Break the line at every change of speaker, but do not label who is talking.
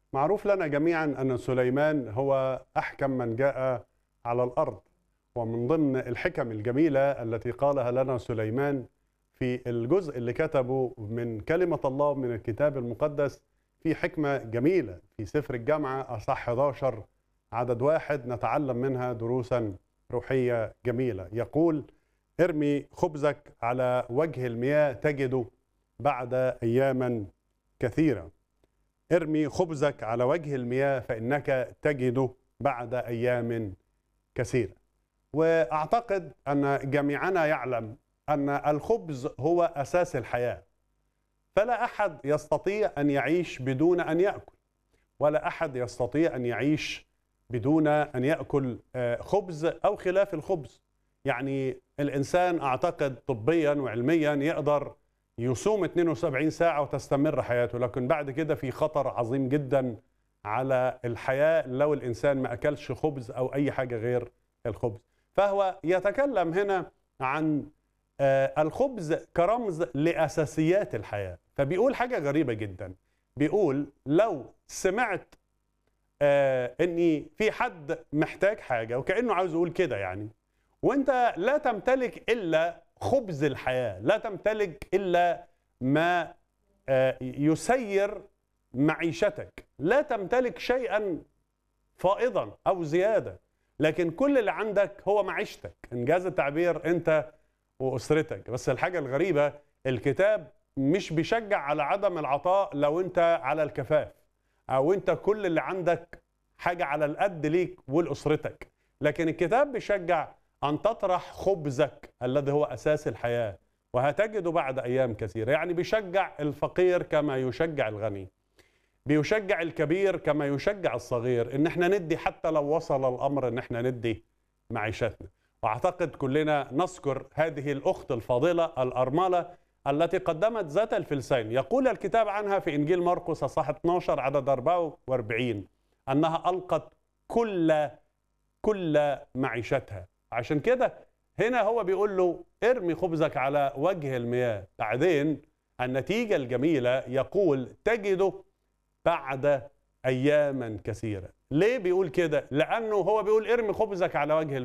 معروف لنا جميعا أن سليمان هو أحكم من جاء على الأرض ومن ضمن الحكم الجميلة التي قالها لنا سليمان في الجزء اللي كتبه من كلمة الله من الكتاب المقدس في حكمة جميلة في سفر الجامعة أصح 11 عدد واحد نتعلم منها دروسا روحية جميلة يقول ارمي خبزك على وجه المياه تجده بعد أياما كثيرة ارمي خبزك على وجه المياه فإنك تجده بعد أيام كثيرة وأعتقد أن جميعنا يعلم أن الخبز هو أساس الحياة فلا أحد يستطيع أن يعيش بدون أن يأكل ولا أحد يستطيع أن يعيش بدون أن يأكل خبز أو خلاف الخبز يعني الإنسان أعتقد طبيا وعلميا يقدر يصوم 72 ساعة وتستمر حياته لكن بعد كده في خطر عظيم جدا على الحياة لو الإنسان ما أكلش خبز أو أي حاجة غير الخبز فهو يتكلم هنا عن الخبز كرمز لأساسيات الحياة فبيقول حاجة غريبة جدا بيقول لو سمعت اني في حد محتاج حاجه وكانه عاوز يقول كده يعني وانت لا تمتلك الا خبز الحياه لا تمتلك الا ما يسير معيشتك لا تمتلك شيئا فائضا او زياده لكن كل اللي عندك هو معيشتك انجاز التعبير انت واسرتك بس الحاجه الغريبه الكتاب مش بيشجع على عدم العطاء لو انت على الكفاف او انت كل اللي عندك حاجه على القد ليك ولاسرتك لكن الكتاب بيشجع ان تطرح خبزك الذي هو اساس الحياه وهتجده بعد ايام كثيره يعني بيشجع الفقير كما يشجع الغني بيشجع الكبير كما يشجع الصغير ان احنا ندي حتى لو وصل الامر ان احنا ندي معيشتنا واعتقد كلنا نذكر هذه الاخت الفاضله الارمله التي قدمت ذات الفلسين يقول الكتاب عنها في إنجيل مرقس أصح 12 عدد 44 أنها ألقت كل كل معيشتها عشان كده هنا هو بيقول له ارمي خبزك على وجه المياه بعدين النتيجة الجميلة يقول تجده بعد أياما كثيرة ليه بيقول كده لأنه هو بيقول ارمي خبزك على وجه المياه